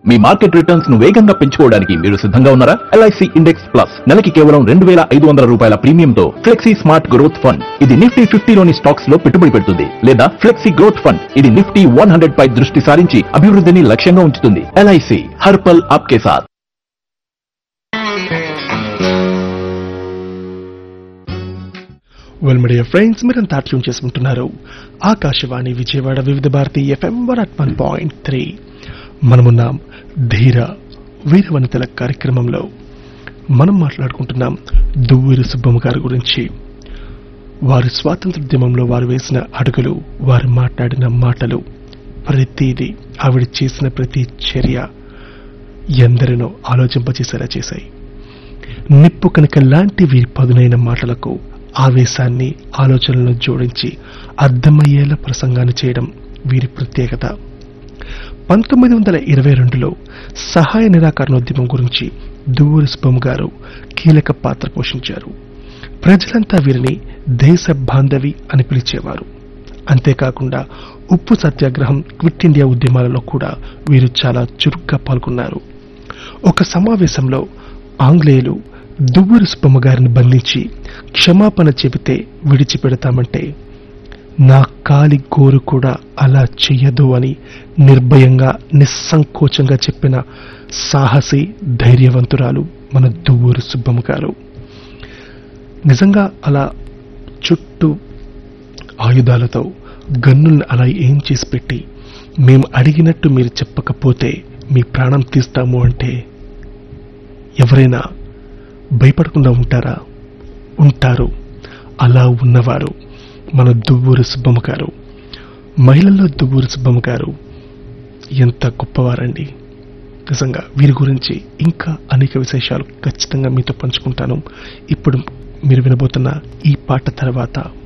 మీ market returns ను వేగంగా పెంచుకోవడానికి మీరు సిద్ధంగా ఉన్నారా ఎల్ఐసి ఇండెక్స్ ప్లస్ నెలకి కేవలం రెండు వేల ఐదు వందల రూపాయల ప్రీమియంతో ఫ్లెక్సీ స్మార్ట్ గ్రోత్ ఫండ్ ఇది నిఫ్టీ ఫిఫ్టీలోని స్టాక్స్ లో పెట్టుబడి పెడుతుంది లేదా ఫ్లెక్సీ గ్రోత్ ఫండ్ ఇది నిఫ్టీ వన్ హండ్రెడ్ పై దృష్టి సారించి అభివృద్ధిని లక్ష్యంగా ఉంచుతుంది ఎల్ఐసి హర్పల్ ఆప్కే సాథ్ వెల్ మీడియా ఫ్రెండ్స్ మీరంతా ట్యూన్ చేసుకుంటున్నారు Akashvani Vijayawada Vividh Bharati FM one at one point three మనమున్నాం ధీర వీరవనితల కార్యక్రమంలో మనం మాట్లాడుకుంటున్నాం దువ్వూరి సుబ్బమ్మ గారి గురించి వారి స్వాతంత్రోద్యమంలో వారు వేసిన అడుగులు వారు మాట్లాడిన మాటలు ప్రతిదీ ఆవిడ చేసిన ప్రతి చర్య ఎందరినో ఆలోచింపచేసేలా చేశాయి నిప్పు కనుక లాంటి వీరి పదునైన మాటలకు ఆవేశాన్ని ఆలోచనలను జోడించి అర్థమయ్యేలా ప్రసంగాన్ని చేయడం వీరి ప్రత్యేకత పంతొమ్మిది వందల ఇరవై రెండులో సహాయ నిరాకరణోద్యమం గురించి దువ్వూరి సుబ్బమ్మ గారు కీలక పాత్ర పోషించారు ప్రజలంతా వీరిని దేశ బాంధవి అని పిలిచేవారు అంతేకాకుండా ఉప్పు సత్యాగ్రహం క్విట్ ఇండియా ఉద్యమాలలో కూడా వీరు చాలా చురుగ్గా పాల్గొన్నారు ఒక సమావేశంలో ఆంగ్లేయులు దువ్వూరి సుబ్బమ్మ గారిని బంధించి క్షమాపణ చెబితే విడిచిపెడతామంటే నా కాలి గోరు కూడా అలా చెయ్యదు అని నిర్భయంగా నిస్సంకోచంగా చెప్పిన సాహసి ధైర్యవంతురాలు మన దువ్వూరు సుబ్బమ్మ గారు నిజంగా అలా చుట్టూ ఆయుధాలతో గన్నుల్ని అలా ఏం చేసి పెట్టి మేము అడిగినట్టు మీరు చెప్పకపోతే మీ ప్రాణం తీస్తాము అంటే ఎవరైనా భయపడకుండా ఉంటారా ఉంటారు అలా ఉన్నవారు మన దువ్వూరు సుబ్బమ్మ గారు మహిళల్లో దువ్వూరు సుబ్బమ్మ గారు ఎంత గొప్పవారండి నిజంగా వీరి గురించి ఇంకా అనేక విశేషాలు ఖచ్చితంగా మీతో పంచుకుంటాను ఇప్పుడు మీరు వినబోతున్న ఈ పాట తర్వాత